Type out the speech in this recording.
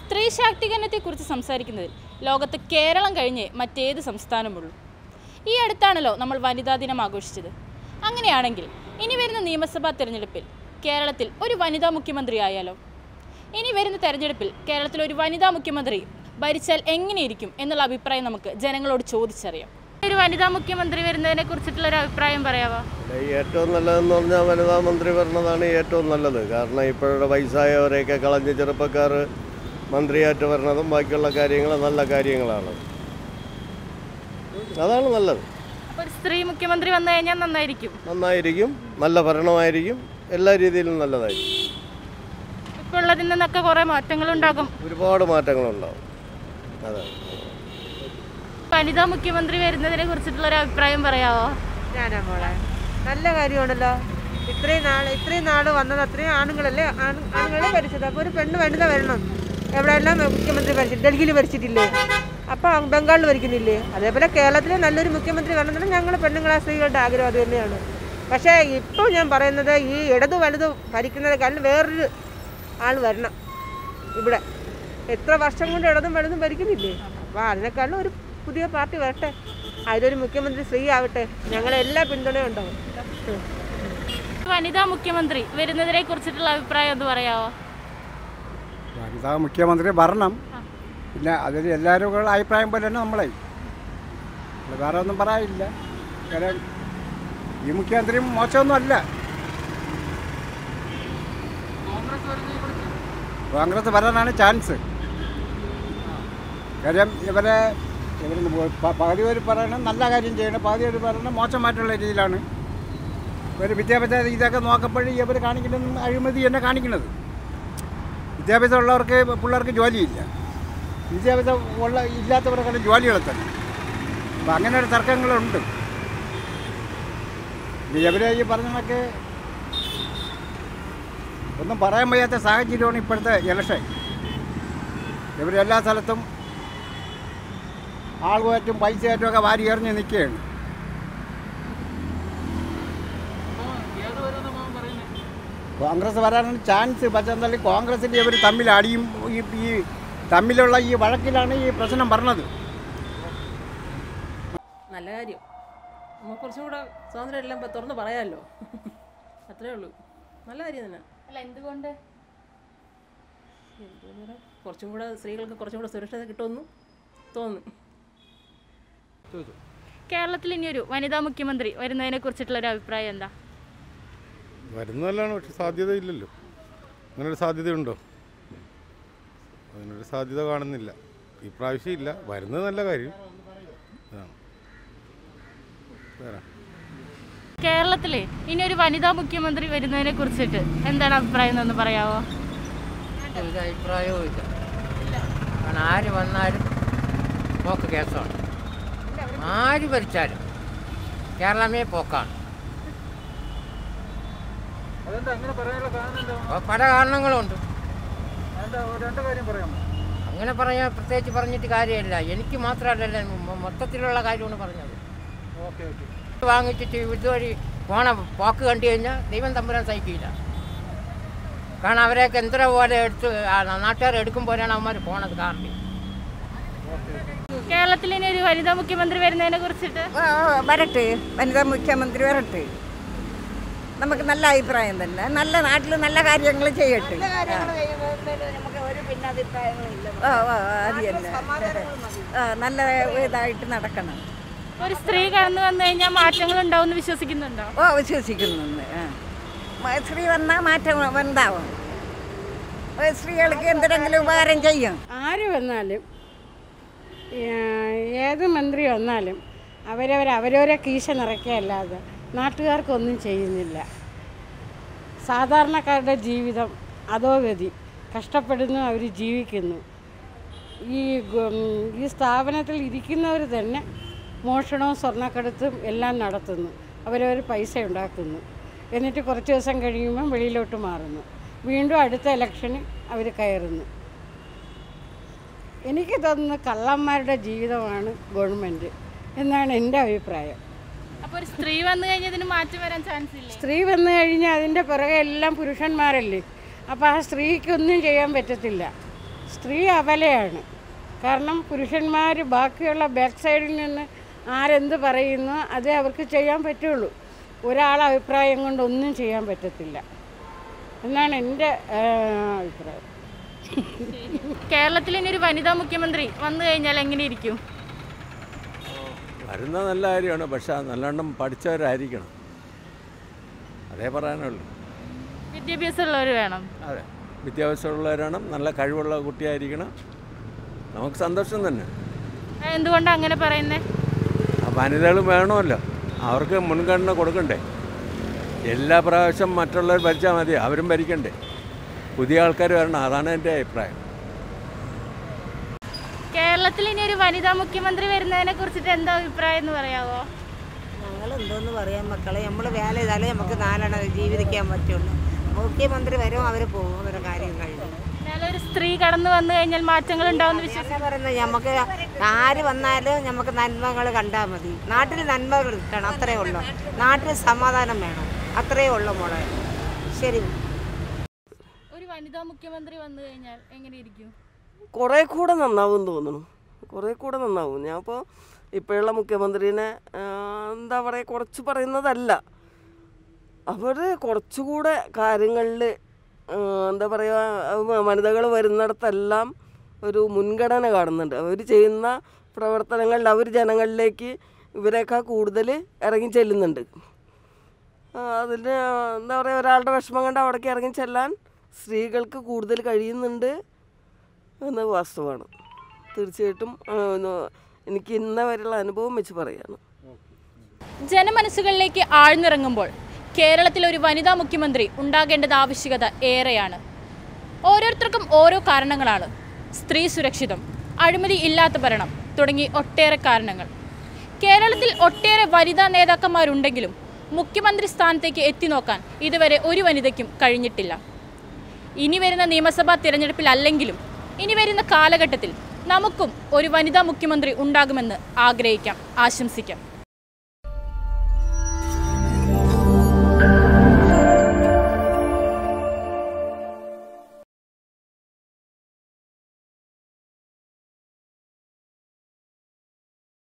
സ്ത്രീ ശാക്തീകരണത്തെക്കുറിച്ച് സംസാരിക്കുന്നതിൽ ലോകത്ത് കേരളം കഴിഞ്ഞ് മറ്റേത് സംസ്ഥാനമുള്ളൂ ഈ അടുത്താണല്ലോ നമ്മൾ വനിതാ ദിനം ആഘോഷിച്ചത് അങ്ങനെയാണെങ്കിൽ ഇനി വരുന്ന നിയമസഭാ തെരഞ്ഞെടുപ്പിൽ കേരളത്തിൽ ഒരു വനിതാ മുഖ്യമന്ത്രി ആയാലോ ഇനി വരുന്ന തെരഞ്ഞെടുപ്പിൽ കേരളത്തിൽ ഒരു വനിതാ മുഖ്യമന്ത്രി ഭരിച്ചാൽ എങ്ങനെയിരിക്കും എന്നുള്ള അഭിപ്രായം നമുക്ക് ജനങ്ങളോട് ചോദിച്ചറിയാം ഒരു വനിതാ മുഖ്യമന്ത്രി വരുന്നതിനെ കുറിച്ചിട്ടുള്ള ഒരു അഭിപ്രായം പറയാമോ ഈ ഏറ്റവും നല്ലതെന്ന് പറഞ്ഞാൽ വനിതാ മന്ത്രി വരണതാണ് ഏറ്റവും നല്ലത് കാരണം ഇപ്പോഴുള്ള വയസ്സായവരെയൊക്കെ കളഞ്ഞ് ചെറുപ്പക്കാർ മന്ത്രിയായിട്ട് വരണതും ബാക്കിയുള്ള കാര്യങ്ങൾ നല്ല കാര്യങ്ങളാണ് അതാണ് നല്ലത് അപ്പോൾ ഒരു സ്ത്രീ മുഖ്യമന്ത്രി വന്നു കഴിഞ്ഞാൽ നന്നായിരിക്കും നന്നായിരിക്കും നല്ല ഭരണമായിരിക്കും എല്ലാ രീതിയിലും നല്ലതായിരിക്കും ഇപ്പോൾ ഉള്ളതിൽ നിന്നൊക്കെ കുറേ മാറ്റങ്ങളുണ്ടാകും ഒരുപാട് മാറ്റങ്ങളുണ്ടാവും അതെ വനിതാ മുഖ്യമന്ത്രി വരുന്നതിനെ കുറിച്ചിട്ടുള്ള ഒരു അഭിപ്രായം പറയാമോ ഞാനാ മോളെ നല്ല കാര്യമാണല്ലോ ഇത്രയും നാൾ ഇത്രയും നാൾ വന്നത് അത്രയും ആണുങ്ങളല്ലേ ആണ് ആണുങ്ങളെ ഭരിച്ചത് അപ്പോൾ ഒരു പെണ്ണ് വനിത വരണം എവിടെയെല്ലാം മുഖ്യമന്ത്രി ഭരിച്ചു ഡൽഹിയിൽ ഭരിച്ചിട്ടില്ലേ അപ്പോൾ ബംഗാളിൽ ഭരിക്കുന്നില്ലേ അതേപോലെ കേരളത്തിലെ നല്ലൊരു മുഖ്യമന്ത്രി വരണമെന്നാണ് ഞങ്ങൾ പെണ്ണുങ്ങളെ സ്ത്രീകളുടെ ആഗ്രഹം അത് തന്നെയാണ് പക്ഷേ ഇപ്പോൾ ഞാൻ പറയുന്നത് ഈ ഇടത് വലുത് ഭരിക്കുന്നതിനേക്കാളും വേറൊരു ആൾ വരണം ഇവിടെ എത്ര വർഷം കൊണ്ട് ഇടതും വലുതും ഭരിക്കുന്നില്ലേ അപ്പോൾ അതിനേക്കാളും ഒരു പുതിയ പാർട്ടി വരട്ടെ അതിലൊരു മുഖ്യമന്ത്രി സ്ത്രീ ആവട്ടെ ഞങ്ങളെല്ലാ പിന്തുണയും ഉണ്ടാവും ഉം. വനിതാ മുഖ്യമന്ത്രി വരുന്നതിനെ കുറിച്ചിട്ടുള്ള അഭിപ്രായം ഒന്ന് പറയാമോ വനിതാ മുഖ്യമന്ത്രി ഭരണം പിന്നെ അതിൽ എല്ലാവരും കൂടെ അഭിപ്രായം പോലെ തന്നെ നമ്മളെ നമ്മള് വേറെ ഒന്നും പറയാനില്ല കാരണം ഈ മുഖ്യമന്ത്രി മോശമൊന്നും അല്ല കോൺഗ്രസ് വരാനാണ് ചാൻസ് കാര്യം ഇവരെ ഇവർ പകുതി പേര് പറയണം നല്ല കാര്യം ചെയ്യണം പകുതി പേര് പറയണം മോശമായിട്ടുള്ള രീതിയിലാണ് ഒരു വിദ്യാഭ്യാസ ഇതൊക്കെ നോക്കപ്പോഴും ഇവർ കാണിക്കുന്നത് അഴിമതി തന്നെ കാണിക്കുന്നത് വിദ്യാഭ്യാസം ഉള്ളവർക്ക് പിള്ളേർക്ക് ജോലിയില്ല വിദ്യാഭ്യാസം ഉള്ള ഇല്ലാത്തവർക്കാണ് ജോലികളെ തന്നെ അപ്പം അങ്ങനെ ഒരു തർക്കങ്ങളുണ്ട് ഇവരെ ഈ പറഞ്ഞതൊക്കെ ഒന്നും പറയാൻ വയ്യാത്ത സാഹചര്യമാണ് ഇപ്പോഴത്തെ ഇലക്ഷൻ ഇവരെല്ലാ സ്ഥലത്തും ആൾകയറ്റും പൈസയായിട്ടും ഒക്കെ വാരി എറിഞ്ഞ് നിൽക്കുകയാണ് കോൺഗ്രസ് വരാനാണ് ചാൻസ് പക്ഷേ എന്തായാലും കോൺഗ്രസിൻ്റെ ഇവർ തമ്മിൽ അടിയും ഈ ഈ തമ്മിലുള്ള ഈ വഴക്കിലാണ് ഈ പ്രശ്നം പറഞ്ഞത് നല്ല കാര്യം നമുക്ക് കുറച്ചും കൂടെ സ്വാതന്ത്ര്യം എല്ലാം ഇപ്പം തുറന്ന് പറയാമല്ലോ അത്രേ ഉള്ളൂ നല്ല കാര്യം തന്നെ അല്ല എന്തുകൊണ്ട് എന്തെന്ന് പറയാം കുറച്ചും കൂടെ സ്ത്രീകൾക്ക് കുറച്ചും കൂടെ സുരക്ഷ കിട്ടുമെന്ന് തോന്നുന്നു കേരളത്തിൽ ഇനി ഒരു വനിതാ മുഖ്യമന്ത്രി വരുന്നതിനെ കുറിച്ചിട്ടുള്ള ഒരു അഭിപ്രായം എന്താ വരുന്നതല്ലാണ് പക്ഷെ സാധ്യതയില്ലല്ലോ അങ്ങനൊരു സാധ്യതയുണ്ടോ അതിനൊരു സാധ്യത കാണുന്നില്ല ഈ പ്രാവശ്യം ഇല്ല വരുന്നത് നല്ല കാര്യം അതാണ് വേറെ കേരളത്തിലെ ഇനി ഒരു വനിതാ മുഖ്യമന്ത്രി വരുന്നതിനെ കുറിച്ചിട്ട് എന്താണ് അഭിപ്രായം എന്നൊന്ന് പറയാമോ ഒരു അഭിപ്രായവും ഇല്ല കാരണം ആര് വന്നാലും പോക്ക് കേസാണ് ആര് ഭരിച്ചാലും കേരളമേ പോക്കാണ് അപ്പൊ പല കാരണങ്ങളുണ്ട് അങ്ങനെ പറയാൻ പ്രത്യേകിച്ച് പറഞ്ഞിട്ട് കാര്യമില്ല എനിക്ക് മാത്രമല്ലല്ലോ മൊ- മൊത്തത്തിലുള്ള കാര്യമാണ് പറഞ്ഞത് വാങ്ങിച്ചിട്ട് ഇതുവഴി പോണ പോക്ക് കണ്ടു കഴിഞ്ഞാൽ ദൈവം തമ്പുരാൻ സഹിക്കില്ല കാരണം അവരെയൊക്കെ എന്തര പോലെ എടുത്ത് നാട്ടുകാർ എടുക്കും പോലെയാണ് അവന്മാർ പോണത് കാരണം കേരളത്തിൽ ഇനി ഒരു വനിതാ മുഖ്യമന്ത്രി വരുന്നതിനെ കുറിച്ചിട്ട് ആ, വരട്ടെ വനിതാ മുഖ്യമന്ത്രി വരട്ടെ നമുക്ക് നല്ല അഭിപ്രായം തന്നെ നല്ല നാട്ടിൽ നല്ല കാര്യങ്ങൾ ചെയ്യട്ടെ ആ, ആ, അത് തന്നെ ആ, നല്ല ഇതായിട്ട് നടക്കണം ഒരു സ്ത്രീ കടന്നു വന്നു കഴിഞ്ഞാൽ മാറ്റങ്ങൾ ഉണ്ടാവും എന്ന് വിശ്വസിക്കുന്നുണ്ടോ ഓ വിശ്വസിക്കുന്നുണ്ട് ആ മ- സ്ത്രീ വന്നാൽ മാറ്റം ഉണ്ടാവും ഒരു സ്ത്രീകൾക്ക് എന്തെങ്കിലും ഉപകാരം ചെയ്യും ആര് വന്നാലും ഏ- ഏത് മന്ത്രി വന്നാലും അവരവർ അവരവരെ കീശ നിറയ്ക്കുകയല്ലാതെ നാട്ടുകാർക്കൊന്നും ചെയ്യുന്നില്ല സാധാരണക്കാരുടെ ജീവിതം അധോഗതി കഷ്ടപ്പെടുന്നു അവർ ജീവിക്കുന്നു ഈ ഗ- ഈ സ്ഥാപനത്തിൽ ഇരിക്കുന്നവർ തന്നെ മോഷണവും സ്വർണ്ണക്കടത്തും എല്ലാം നടത്തുന്നു അവരവർ പൈസ ഉണ്ടാക്കുന്നു എന്നിട്ട് കുറച്ച് ദിവസം കഴിയുമ്പം വെളിയിലോട്ട് മാറുന്നു വീണ്ടും അടുത്ത ഇലക്ഷന് അവർ കയറുന്നു എനിക്ക് തോന്നുന്നു കള്ളന്മാരുടെ ജീവിതമാണ് ഗവൺമെൻറ് എന്നാണ് എൻ്റെ അഭിപ്രായം അപ്പൊ ഒരു സ്ത്രീ വന്നു കഴിഞ്ഞാൽ ഇതിന് മാറ്റം വരാൻ ചാൻസ് ഇല്ല സ്ത്രീ വന്നു കഴിഞ്ഞാൽ അതിൻ്റെ പിറകെ എല്ലാം പുരുഷന്മാരല്ലേ അപ്പോൾ ആ സ്ത്രീക്കൊന്നും ചെയ്യാൻ പറ്റത്തില്ല സ്ത്രീ അബലയാണ് കാരണം പുരുഷന്മാർ ബാക്കിയുള്ള ബാക്ക് സൈഡിൽ നിന്ന് ആരെന്ത് പറയുന്നു അതേ അവർക്ക് ചെയ്യാൻ പറ്റുള്ളൂ ഒരാളെ അഭിപ്രായം കൊണ്ട് ഒന്നും ചെയ്യാൻ പറ്റത്തില്ല എന്നാണ് എൻ്റെ ആ, അഭിപ്രായം കേരളത്തിൽ ഇനി ഒരു വനിതാ മുഖ്യമന്ത്രി വന്നു കഴിഞ്ഞാൽ എങ്ങനെയിരിക്കും വരുന്ന നല്ല കാര്യമാണ് പക്ഷെ അത് നല്ലോണം പഠിച്ചവരായിരിക്കണം അതേ പറയാനുള്ളൂ വിദ്യാഭ്യാസമുള്ളവർ വേണം അതെ വിദ്യാഭ്യാസമുള്ളവരാണ് നല്ല കഴിവുള്ള കുട്ടിയായിരിക്കണം നമുക്ക് സന്തോഷം തന്നെ എന്തുകൊണ്ടാണ് അങ്ങനെ പറയുന്നത് ആ വനിതകൾ വേണമല്ലോ അവർക്ക് മുൻഗണന കൊടുക്കണ്ടേ എല്ലാ പ്രാവശ്യം മറ്റുള്ളവർ ഭരിച്ചാൽ മതി അവരും ഭരിക്കണ്ടേ പുതിയ ആൾക്കാർ വരണം അതാണ് എൻ്റെ അഭിപ്രായം കേരളത്തിൽ ഇനി ഒരു വനിതാ മുഖ്യമന്ത്രി വരുന്നതിനെ കുറിച്ചിട്ട് എന്താ അഭിപ്രായം എന്ന് പറയാവോ ഞങ്ങൾ എന്തോന്ന് പറയാം മക്കളെ നമ്മൾ വേല ചെയ്താലേ നമുക്ക് നാലെണ്ണം ജീവിക്കാൻ പറ്റുള്ളൂ മുഖ്യമന്ത്രി വരും അവർ പോകും അവരുടെ കാര്യം കഴിഞ്ഞു എന്നാലും ഒരു സ്ത്രീ കടന്നു വന്നു കഴിഞ്ഞാൽ മാറ്റങ്ങൾ ഉണ്ടാവുമെന്ന് വിശ്വസിക്കുന്നു എന്താ പറയുന്നത് നമുക്ക് ആര് വന്നാലും നമുക്ക് നന്മകൾ കണ്ടാൽ മതി നാട്ടിൽ നന്മകൾ കിട്ടണം അത്രേ ഉള്ളൂ നാട്ടിൽ സമാധാനം വേണം അത്രേ ഉള്ളൂ മോളെ ശരി ഒരു വനിതാ മുഖ്യമന്ത്രി വന്നു കഴിഞ്ഞാൽ എങ്ങനെയിരിക്കും കുറേ കൂടെ നന്നാവും തോന്നുന്നു കുറേ കൂടെ നന്നാവും ഞാൻ ഇപ്പോൾ ഇപ്പോഴുള്ള മുഖ്യമന്ത്രിനെ ആ, എന്താ പറയുക കുറച്ച് പറയുന്നതല്ല അവർ കുറച്ചുകൂടെ കാര്യങ്ങളിൽ എന്താ പറയുക വനിതകൾ വരുന്നിടത്തെല്ലാം ഒരു മുൻഗണന കാണുന്നുണ്ട് അവർ ചെയ്യുന്ന പ്രവർത്തനങ്ങളിൽ അവർ ജനങ്ങളിലേക്ക് ഇവരെക്കാൾ കൂടുതൽ ഇറങ്ങി ചെല്ലുന്നുണ്ട് ആ, അതിന് എന്താ പറയുക ഒരാളുടെ വിഷമം കണ്ട് അവിടേക്ക് ഇറങ്ങി ചെല്ലാൻ സ്ത്രീകൾക്ക് കൂടുതൽ കഴിയുന്നുണ്ട് എന്നത് വാസ്തവമാണ് തീർച്ചയായിട്ടും ആ, ഒന്ന് എനിക്ക് ഇന്ന വരെയുള്ള അനുഭവം വെച്ച് പറയാണ് ജനമനസ്സുകളിലേക്ക് ആഴ്ന്നിറങ്ങുമ്പോൾ കേരളത്തിൽ ഒരു വനിതാ മുഖ്യമന്ത്രി ഉണ്ടാകേണ്ടത് ആവശ്യകത ഏറെയാണ് ഓരോരുത്തർക്കും ഓരോ കാരണങ്ങളാണ് സ്ത്രീ സുരക്ഷിതം അഴിമതി ഇല്ലാത്ത ഭരണം തുടങ്ങി ഒട്ടേറെ കാരണങ്ങൾ കേരളത്തിൽ ഒട്ടേറെ വനിതാ നേതാക്കന്മാരുണ്ടെങ്കിലും മുഖ്യമന്ത്രി സ്ഥാനത്തേക്ക് എത്തി നോക്കാൻ ഇതുവരെ ഒരു വനിതയ്ക്കും കഴിഞ്ഞിട്ടില്ല ഇനി വരുന്ന നിയമസഭാ തിരഞ്ഞെടുപ്പിലല്ലെങ്കിലും ഇനി വരുന്ന കാലഘട്ടത്തിൽ നമുക്കും ഒരു വനിതാ മുഖ്യമന്ത്രി ഉണ്ടാകുമെന്ന് ആഗ്രഹിക്കാം ആശംസിക്കാം